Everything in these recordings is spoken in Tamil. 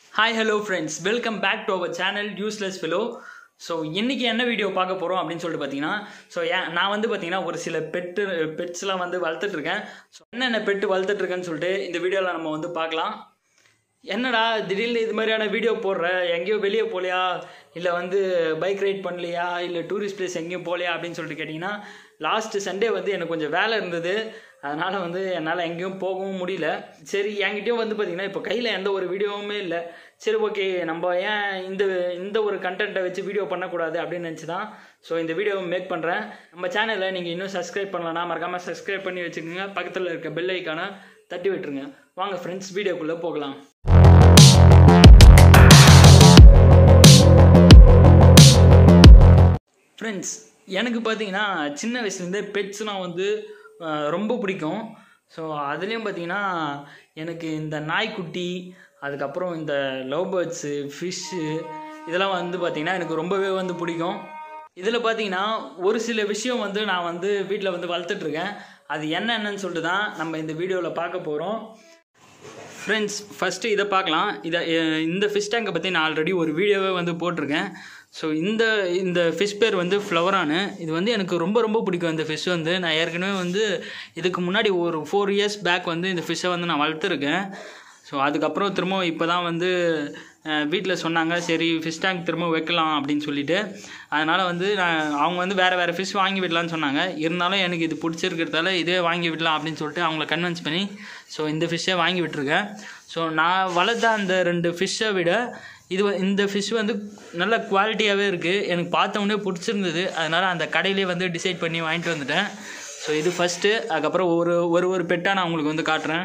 hi hello friends welcome back to our channel useless fellow so இன்றைக்கி என்ன வீடியோ பார்க்க போகிறோம் அப்படின்னு சொல்லிட்டு பார்த்தீங்கன்னா ஸோ ஏன் நான் வந்து பார்த்தீங்கன்னா ஒரு சில பெட்டு பெட்ஸ்லாம் வந்து வளர்த்துட்ருக்கேன் ஸோ என்னென்ன பெட்டு வளர்த்துட்ருக்கேன்னு சொல்லிட்டு இந்த வீடியோவில் நம்ம வந்து பார்க்கலாம் என்னடா திடீர்னு இது மாதிரியான வீடியோ போடுற எங்கேயோ வெளியே போகலையா இல்லை வந்து பைக் ரைட் பண்ணலையா இல்லை டூரிஸ்ட் பிளேஸ் எங்கேயும் போகலையா அப்படின்னு சொல்லிட்டு கேட்டிங்கன்னா லாஸ்ட்டு சண்டே வந்து எனக்கு கொஞ்சம் வேலை இருந்தது அதனால் வந்து என்னால் எங்கேயும் போகவும் முடியல சரி என்கிட்டயும் வந்து பார்த்திங்கன்னா இப்போ கையில் எந்த ஒரு வீடியோவுமே இல்லை சரி ஓகே நம்ம ஏன் இந்த இந்த ஒரு கண்டென்ட்டை வச்சு வீடியோ பண்ணக்கூடாது அப்படின்னு நினச்சி தான் ஸோ இந்த வீடியோவை மேக் பண்ணுறேன் நம்ம சேனலை நீங்கள் இன்னும் சப்ஸ்கிரைப் பண்ணலன்னா மறக்காமல் சப்ஸ்கிரைப் பண்ணி வச்சுக்கோங்க பக்கத்தில் இருக்க பெல் ஐக்கானை தட்டி விட்டுருங்க வாங்க ஃப்ரெண்ட்ஸ் வீடியோக்குள்ளே போகலாம் ஃப்ரெண்ட்ஸ் எனக்கு பார்த்தீங்கன்னா சின்ன வயசுலேருந்தே பெட்ஸ்னால் வந்து அஹ், ரொம்ப பிடிக்கும் ஸோ அதுலேயும் பார்த்தீங்கன்னா எனக்கு இந்த நாய்க்குட்டி அதுக்கப்புறம் இந்த லவ் பேர்ட்ஸு ஃபிஷ்ஷு இதெல்லாம் வந்து பார்த்திங்கன்னா எனக்கு ரொம்பவே வந்து பிடிக்கும் இதில் பார்த்தீங்கன்னா ஒரு சில விஷயம் வந்து நான் வந்து வீட்டில் வந்து வளர்த்துட்ருக்கேன் அது என்னென்னு சொல்லிட்டு தான் நம்ம இந்த வீடியோவில் பார்க்க போகிறோம் ஃப்ரெண்ட்ஸ் ஃபஸ்ட்டு இதை பார்க்கலாம் இதை அஹ், இந்த ஃபிஷ் டேங்கை பற்றி நான் ஆல்ரெடி ஒரு வீடியோவே வந்து போட்டிருக்கேன் ஸோ இந்த இந்த ஃபிஷ் பேர் வந்து ஃப்ளவரானு இது வந்து எனக்கு ரொம்ப ரொம்ப பிடிக்கும் இந்த ஃபிஷ் வந்து நான் ஏற்கனவே வந்து இதுக்கு முன்னாடி ஒரு ஃபோர் இயர்ஸ் பேக் வந்து இந்த ஃபிஷ்ஷை வந்து நான் வளர்த்துருக்கேன் ஸோ அதுக்கப்புறம் திரும்ப இப்போ தான் வந்து வீட்டில் சொன்னாங்க சரி ஃபிஷ் டேங்க் திரும்ப வைக்கலாம் அப்படின்னு சொல்லிட்டு அதனால் வந்து நான் அவங்க வந்து வேறு வேறு ஃபிஷ் வாங்கி விடலான்னு சொன்னாங்க இருந்தாலும் எனக்கு இது பிடிச்சிருக்கிறதால இதே வாங்கி விடலாம் அப்படின்னு சொல்லிட்டு அவங்கள கன்வின்ஸ் பண்ணி ஸோ இந்த ஃபிஷ்ஷை வாங்கி விட்டுருக்கேன் ஸோ நான் வளர்த்த அந்த ரெண்டு ஃபிஷ்ஷை விட இது வ- இந்த ஃபிஷ் வந்து நல்ல குவாலிட்டியாகவே இருக்குது எனக்கு பார்த்த உடனே பிடிச்சிருந்தது அதனால் அந்த கடையிலே வந்து டிசைட் பண்ணி வாங்கிட்டு வந்துட்டேன் ஸோ இது ஃபஸ்ட்டு அதுக்கப்புறம் ஒரு ஒரு ஒரு பெட்டாக நான் உங்களுக்கு வந்து காட்டுறேன்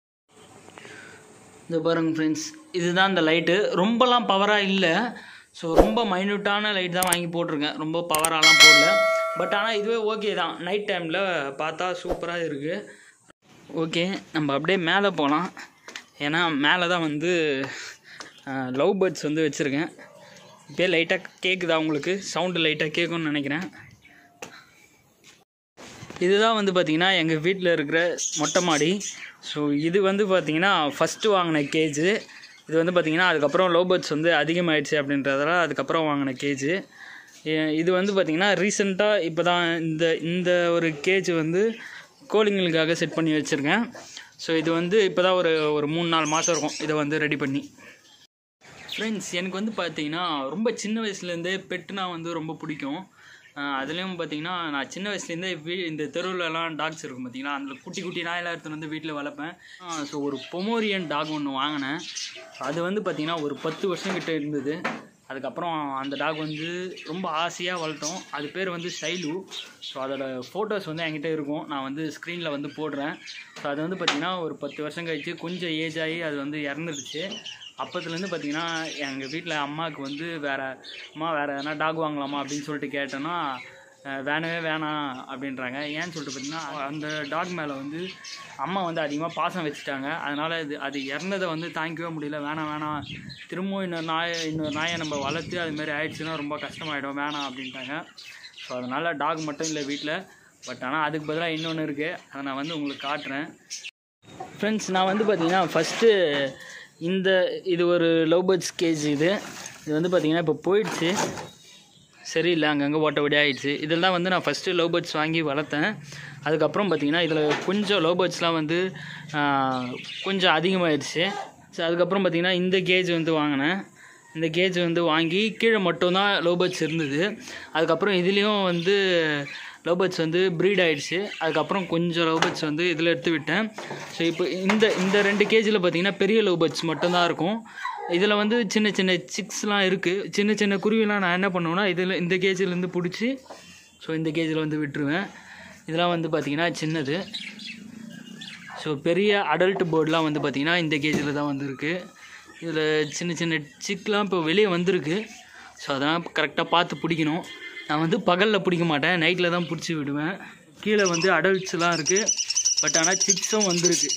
இந்த பாருங்க ஃப்ரெண்ட்ஸ் இதுதான் இந்த லைட்டு ரொம்பலாம் பவராக இல்லை ஸோ ரொம்ப மைன்யூட்டான லைட் தான் வாங்கி போட்டிருக்கேன் ரொம்ப பவராலாம் போடல பட் ஆனால் இதுவே ஓகே தான் நைட் டைமில் பார்த்தா சூப்பராக இருக்குது ஓகே நம்ம அப்படியே மேலே போகலாம் ஏன்னா மேலே தான் வந்து லவ் பேர்ட்ஸ் வந்து வச்சுருக்கேன் இப்போயே லைட்டாக கேட்குதா உங்களுக்கு சவுண்டு லைட்டாக கேட்கும்னு நினைக்கிறேன் இதுதான் வந்து பார்த்திங்கன்னா எங்கள் வீட்டில் இருக்கிற மொட்டை மாடி ஸோ இது வந்து பார்த்திங்கன்னா ஃபஸ்ட்டு வாங்கின கேஜு இது வந்து பார்த்திங்கன்னா அதுக்கப்புறம் லவ் பேர்ட்ஸ் வந்து அதிகமாகிடுச்சு அப்படின்றதால அதுக்கப்புறம் வாங்கின கேஜு இது வந்து பார்த்திங்கன்னா ரீசெண்டாக இப்போ தான் இந்த இந்த ஒரு கேஜ் வந்து கோழிங்களுக்காக செட் பண்ணி வச்சுருக்கேன் ஸோ இது வந்து இப்போ தான் ஒரு ஒரு மூணு நாலு மாதம் இருக்கும் இதை வந்து ரெடி பண்ணி ஃப்ரெண்ட்ஸ் எனக்கு வந்து பார்த்தீங்கன்னா ரொம்ப சின்ன வயசுலேருந்தே பெட்டுனா வந்து ரொம்ப பிடிக்கும் அஹ் அதுலேயும் பார்த்தீங்கன்னா நான் சின்ன வயசுலேருந்தே வீ இந்த தெருவுலலாம் டாக்ஸ் இருக்கும் பார்த்தீங்களா அந்த குட்டி குட்டி நாயெல்லாம் எடுத்துகிட்டு வந்து வீட்டில் வளர்ப்பேன் ஸோ ஒரு பொமோரியன் டாக் ஒன்று வாங்கினேன் அது வந்து பார்த்தீங்கன்னா ஒரு பத்து வருஷம் கிட்ட இருந்தது அதுக்கப்புறம் அந்த டாக் வந்து ரொம்ப ஆசையாக வளர்த்தோம் அது பேர் வந்து ஷைலு ஸோ அதோட ஃபோட்டோஸ் வந்து என்கிட்ட இருக்கும் நான் வந்து ஸ்க்ரீனில் வந்து போடுறேன் ஸோ அது வந்து பார்த்திங்கன்னா ஒரு பத்து வருஷம் கழிச்சு கொஞ்சம் ஏஜ் ஆகி அது வந்து இறந்துடுச்சு அப்போத்துலேருந்து பார்த்தீங்கன்னா எங்கள் வீட்டில் அம்மாவுக்கு வந்து வேறு அம்மா வேறு எதனா டாக் வாங்கலாமா அப்படின்னு சொல்லிட்டு கேட்டேன்னா அஹ் வேணவே வேணாம் அப்படின்றாங்க ஏன்னு சொல்லிட்டு பார்த்தீங்கன்னா அந்த டாக் மேலே வந்து அம்மா வந்து அதிகமாக பாசம் வச்சுட்டாங்க அதனால் இது அது இறந்ததை வந்து தாங்கிக்கவே முடியல வேணாம் வேணாம் திரும்பவும் இன்னொரு நாயை இன்னொரு நாயை நம்ம வளர்த்து அதுமாரி ஆயிடுச்சுன்னா ரொம்ப கஷ்டமாயிடும் வேணாம் அப்படின்ட்டாங்க ஸோ அதனால் டாக் மட்டும் இல்லை வீட்டில் பட் ஆனால் அதுக்கு பதிலாக இன்னொன்று இருக்குது அதை நான் வந்து உங்களுக்கு காட்டுறேன் ஃப்ரெண்ட்ஸ் நான் வந்து பார்த்தீங்கன்னா ஃபஸ்ட்டு இந்த இது ஒரு லவ் பேர்ட்ஸ் கேஜ் இது இது வந்து பார்த்தீங்கன்னா இப்போ போயிடுச்சு சரியில்லை அங்கங்கே ஓட்ட ஓடி ஆயிடுச்சு இதில் தான் வந்து நான் ஃபஸ்ட்டு லவ் பேர்ட்ஸ் வாங்கி வளர்த்தேன் அதுக்கப்புறம் பார்த்தீங்கன்னா இதில் கொஞ்சம் லவ் பேர்ட்ஸ்லாம் வந்து ஆஹ், கொஞ்சம் அதிகமாகிடுச்சு ஸோ அதுக்கப்புறம் பார்த்தீங்கன்னா இந்த கேஜ் வந்து வாங்கினேன் இந்த கேஜ் வந்து வாங்கி கீழே மட்டும்தான் லவ் பேர்ட்ஸ் இருந்தது அதுக்கப்புறம் இதுலேயும் வந்து லவ் பேர்ட்ஸ் வந்து ப்ரீட் ஆயிடுச்சு அதுக்கப்புறம் கொஞ்சம் லவ் பேர்ட்ஸ் வந்து இதில் எடுத்து விட்டேன் ஸோ இப்போ இந்த இந்த ரெண்டு கேஜில் பார்த்தீங்கன்னா பெரிய லவ் பேர்ட்ஸ் மட்டும்தான் இருக்கும் இதில் வந்து சின்ன சின்ன சிக்ஸ்லாம் இருக்குது சின்ன சின்ன குருவிலாம் நான் என்ன பண்ணுவேன்னா இதில் இந்த கேஜிலேருந்து பிடிச்சி ஸோ இந்த கேஜில் வந்து விட்டுருவேன் இதெல்லாம் வந்து பார்த்திங்கன்னா சின்னது ஸோ பெரிய அடல்ட் போர்டெலாம் வந்து பார்த்திங்கன்னா இந்த கேஜில் தான் வந்திருக்கு இதில் சின்ன சின்ன சிக்லாம் இப்போ வெளியே வந்திருக்கு ஸோ அதெல்லாம் கரெக்டாக பார்த்து பிடிக்கணும் நான் வந்து பகலில் பிடிக்க மாட்டேன் நைட்டில் தான் பிடிச்சி விடுவேன் கீழே வந்து அடல்ட்ஸ்லாம் இருக்குது பட் ஆனால் சிக்ஸும் வந்திருக்கு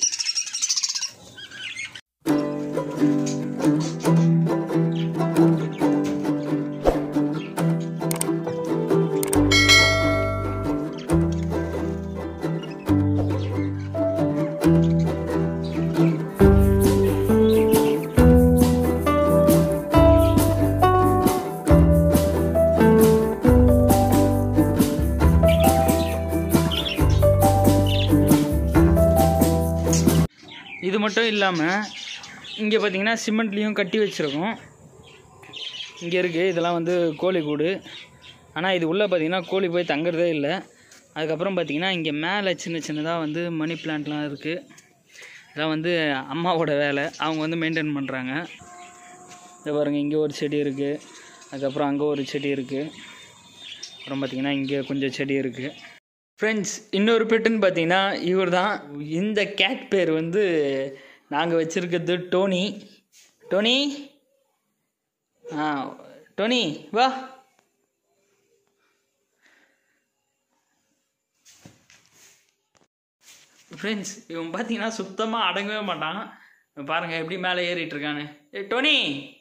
மட்டும் இல்லாமல் இங்கே பார்த்தீங்கன்னா சிமெண்ட்லேயும் கட்டி வச்சுருக்கோம் இங்கே இருக்குது இதெல்லாம் வந்து கோழி கூடு ஆனால் இது உள்ளே பார்த்தீங்கன்னா கோழி போய் தங்குறதே இல்லை அதுக்கப்புறம் பார்த்தீங்கன்னா இங்கே மேலே சின்ன சின்னதாக வந்து மணி பிளான்ட்லாம் இருக்குது இதெல்லாம் வந்து அம்மாவோட வேலை அவங்க வந்து மெயின்டைன் பண்ணுறாங்க இதை பாருங்கள் இங்கே ஒரு செடி இருக்குது அதுக்கப்புறம் அங்கே ஒரு செடி இருக்குது அப்புறம் பார்த்தீங்கன்னா இங்கே கொஞ்சம் செடி இருக்குது ஃப்ரெண்ட்ஸ் இன்னொரு பெட்டுன்னு பார்த்தீங்கன்னா இவர் தான் இந்த கேட் பேர் வந்து நாங்கள் வச்சுருக்கிறது டோனி டோனி ஆ டோனி வா ஃப்ரெண்ட்ஸ் இவன் பார்த்தீங்கன்னா சுத்தமாக அடங்கவே மாட்டான் இவன் பாருங்க எப்படி மேலே ஏறிட்டு இருக்கான்னு ஏ டோனி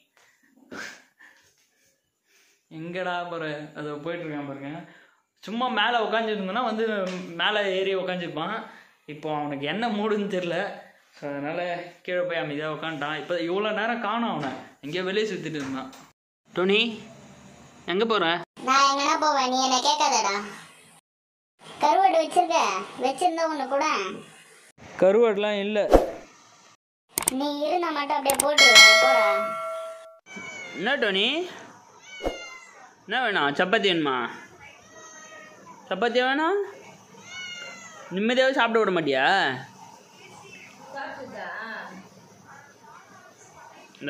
எங்கடா பாரு அது போயிட்டு இருக்கான் பாருங்க சும்மா மேலே உட்காந்துருந்தோன்னா வந்து மேலே ஏறி உட்காந்துருப்பான் இப்போ அவனுக்கு என்ன மூடுன்னு தெரில ஸோ அதனால் கீழே போய் அமைதியாக உட்காந்துட்டான் இப்போ இவ்வளோ நேரம் காணும் அவனை எங்கேயோ வெளியே சுற்றிட்டு இருந்தான் டோனி எங்கே போகிற நான் எங்கனா போவேன் நீ என்ன கேட்காதடா கருவாடு வச்சிருக்க வச்சிருந்தா ஒண்ணு கூட கருவாடுலாம் இல்லை நீ இருந்தா மட்டும் அப்படியே போட்டுருவ போடா என்ன டோனி என்ன வேணும் சப்பாத்தி வேணுமா சப்பாத்தியா வேணும் நிம்மதியாகவே சாப்பிட விட மாட்டியா இந்தா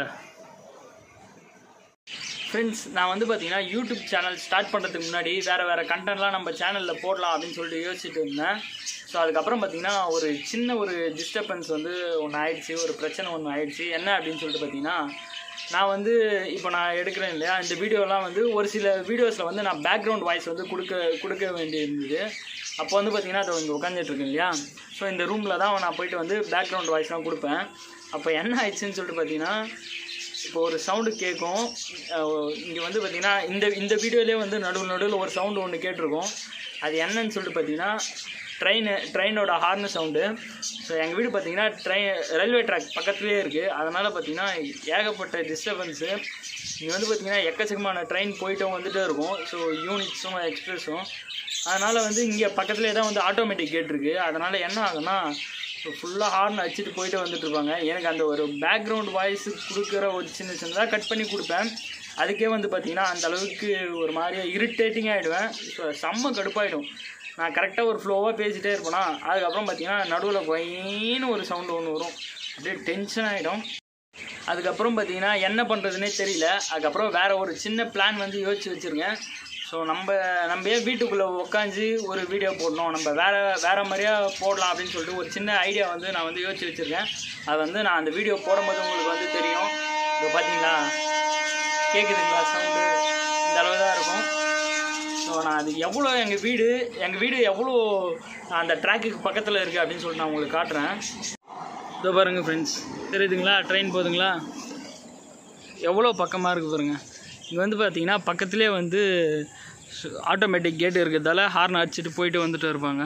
ஃப்ரெண்ட்ஸ் நான் வந்து பார்த்தீங்கன்னா யூடியூப் சேனல் ஸ்டார்ட் பண்ணுறதுக்கு முன்னாடி வேறு வேறு கண்டென்ட்லாம் நம்ம சேனலில் போடலாம் அப்படின்னு சொல்லிட்டு யோசிச்சுட்டு இருந்தேன் ஸோ அதுக்கப்புறம் பார்த்தீங்கன்னா ஒரு சின்ன ஒரு டிஸ்டர்பன்ஸ் வந்து ஒன்று ஆயிடுச்சு ஒரு பிரச்சனை ஒன்று ஆயிடுச்சு என்ன அப்படின்னு சொல்லிட்டு பார்த்தீங்கன்னா நான் வந்து இப்போ நான் எடுக்கிறேன் இல்லையா இந்த வீடியோலாம் வந்து ஒரு சில வீடியோஸில் வந்து நான் பேக்ரவுண்ட் வாய்ஸ் வந்து கொடுக்க கொடுக்க வேண்டியிருந்தது அப்போ வந்து பார்த்தீங்கன்னா அது இங்கே உட்காந்துட்டு இருக்கேன் இல்லையா ஸோ இந்த ரூமில் தான் நான் போயிட்டு வந்து பேக்ரவுண்ட் வாய்ஸ்லாம் கொடுப்பேன் அப்போ என்ன ஆயிடுச்சுன்னு சொல்லிட்டு பார்த்தீங்கன்னா இப்போ ஒரு சவுண்டு கேட்கும் இங்கே வந்து பார்த்தீங்கன்னா இந்த இந்த வீடியோலேயே வந்து நடுவில் நடுவில் ஒரு சவுண்டு ஒன்று கேட்டிருக்கோம் அது என்னன்னு சொல்லிட்டு பார்த்தீங்கன்னா ட்ரெயின் ட்ரெயினோட ஹார்ன் சவுண்டு ஸோ எங்கள் வீடு பார்த்தீங்கன்னா ட்ரெயின் ரயில்வே ட்ராக் பக்கத்துலேயே இருக்குது அதனால் பார்த்தீங்கன்னா ஏகப்பட்ட டிஸ்டர்பன்ஸு இங்கே வந்து பார்த்தீங்கன்னா எக்கச்சக்கமான ட்ரெயின் போயிட்டும் வந்துட்டே இருக்கும் ஸோ யூனிட்ஸும் எக்ஸ்பிரஸும் அதனால் வந்து இங்கே பக்கத்துலேயே தான் வந்து ஆட்டோமேட்டிக் கேட் இருக்குது அதனால் என்ன ஆகும்னா ஃபுல்லாக ஹார்ன் அடிச்சுட்டு போயிட்டு வந்துட்டு இருப்பாங்க எனக்கு அந்த ஒரு பேக்ரவுண்ட் வாய்ஸ் கொடுக்குற ஒரு சின்ன சின்னதாக கட் பண்ணி கொடுப்பேன் அதுக்கே வந்து பார்த்தீங்கன்னா அந்த அளவுக்கு ஒரு மாதிரியா இரிட்டேட்டிங் ஆகிடுவேன் ஸோ செம்ம கடுப்பாயிடும் நான் கரெக்டாக ஒரு ஃப்ளோவாக பேசிகிட்டே இருப்பேனா அதுக்கப்புறம் பார்த்தீங்கன்னா நடுவில் கொயின்னு ஒரு சவுண்டு ஒன்று வரும் அப்படியே டென்ஷன் ஆகிடும் அதுக்கப்புறம் பார்த்தீங்கன்னா என்ன பண்ணுறதுனே தெரியல அதுக்கப்புறம் வேற ஒரு சின்ன பிளான் வந்து யோசிச்சு வச்சுருக்கேன் ஸோ நம்ம நம்ம ஏன் வீட்டுக்குள்ளே உட்காந்து ஒரு வீடியோ போடணும் நம்ம வேற வேற மாதிரியா போடலாம் அப்படின்னு சொல்லிட்டு ஒரு சின்ன ஐடியா வந்து நான் வந்து யோசிச்சு வச்சுருக்கேன் அது வந்து நான் அந்த வீடியோ போடும்போது உங்களுக்கு வந்து தெரியும் இப்போ பார்த்தீங்களா கேட்குதுங்களா சவுண்டு இந்த அளவு தான் இருக்கும் ஸோ நான் அது எவ்வளோ எங்கள் வீடு எங்கள் வீடு எவ்வளோ அந்த ட்ராக்குக்கு பக்கத்தில் இருக்குது அப்படின்னு சொல்லிட்டு நான் உங்களுக்கு காட்டுறேன் இதோ பாருங்கள் ஃப்ரெண்ட்ஸ் தெரியுதுங்களா ட்ரெயின் போகுதுங்களா எவ்வளோ பக்கமாக இருக்குது பாருங்க இங்கே வந்து பார்த்தீங்கன்னா பக்கத்துலேயே வந்து ஆட்டோமேட்டிக் கேட் இருக்கிறதால ஹார்ன் அடிச்சுட்டு போயிட்டு வந்துட்டு இருப்பாங்க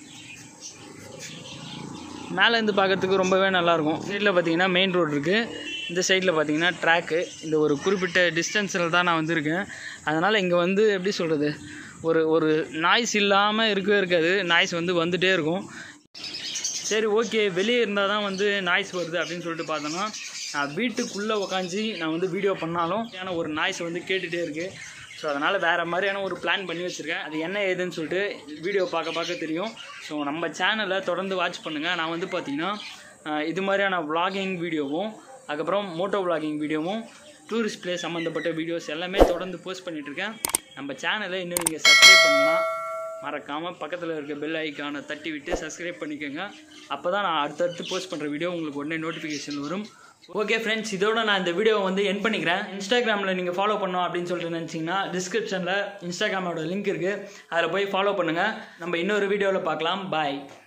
மேலேருந்து பார்க்கறதுக்கு ரொம்பவே நல்லாயிருக்கும் சைடில் பார்த்தீங்கன்னா மெயின் ரோடு இருக்குது இந்த சைடில் பார்த்தீங்கன்னா ட்ராக்கு இந்த ஒரு குறிப்பிட்ட டிஸ்டன்ஸில் தான் நான் வந்திருக்கேன் அதனால் இங்கே வந்து எப்படி சொல்கிறது ஒரு ஒரு நாய்ஸ் இல்லாமல் இருக்கவே இருக்காது நாய்ஸ் வந்து வந்துகிட்டே இருக்கும் சரி ஓகே வெளியே இருந்தால் தான் வந்து நாய்ஸ் வருது அப்படின்னு சொல்லிட்டு பார்த்தோன்னா நான் வீட்டுக்குள்ளே உக்காந்து நான் வந்து வீடியோ பண்ணாலும் ஏன்னா ஒரு நாய்ஸ் வந்து கேட்டுகிட்டே இருக்குது ஸோ அதனால் வேறு மாதிரியான ஒரு பிளான் பண்ணி வச்சுருக்கேன் அது என்ன ஏதுன்னு சொல்லிட்டு வீடியோ பார்க்க பார்க்க தெரியும் ஸோ நம்ம சேனலை தொடர்ந்து வாட்ச் பண்ணுங்கள் நான் வந்து பார்த்தீங்கன்னா ஆஹ், இது மாதிரியான vlogging வீடியோவும் அதுக்கப்புறம் மோட்டோ vlogging வீடியோவும் டூரிஸ்ட் பிளேஸ் சம்மந்தப்பட்ட வீடியோஸ் எல்லாமே தொடர்ந்து போஸ்ட் பண்ணிகிட்ருக்கேன் நம்ம சேனலை இன்னும் நீங்கள் சப்ஸ்கிரைப் பண்ணலாம் மறக்காமல் பக்கத்தில் இருக்க பெல் ஐக்கானை தட்டி விட்டு சப்ஸ்கிரைப் பண்ணிக்கோங்க அப்போ தான் நான் அடுத்தடுத்து போஸ்ட் பண்ணுற வீடியோ உங்களுக்கு உடனே நோட்டிஃபிகேஷன் வரும் ஓகே ஃப்ரெண்ட்ஸ் இதோட நான் இந்த வீடியோவை வந்து என் பண்ணிக்கிறேன் இன்ஸ்டாகிராமில் நீங்கள் ஃபாலோ பண்ணோம் அப்படின்னு சொல்லிட்டு நினச்சிங்கன்னா டிஸ்கிரிப்ஷனில் இன்ஸ்டாகிராமோட லிங்க் இருக்குது அதில் போய் ஃபாலோ பண்ணுங்கள் நம்ம இன்னொரு வீடியோவில் பார்க்கலாம் பாய்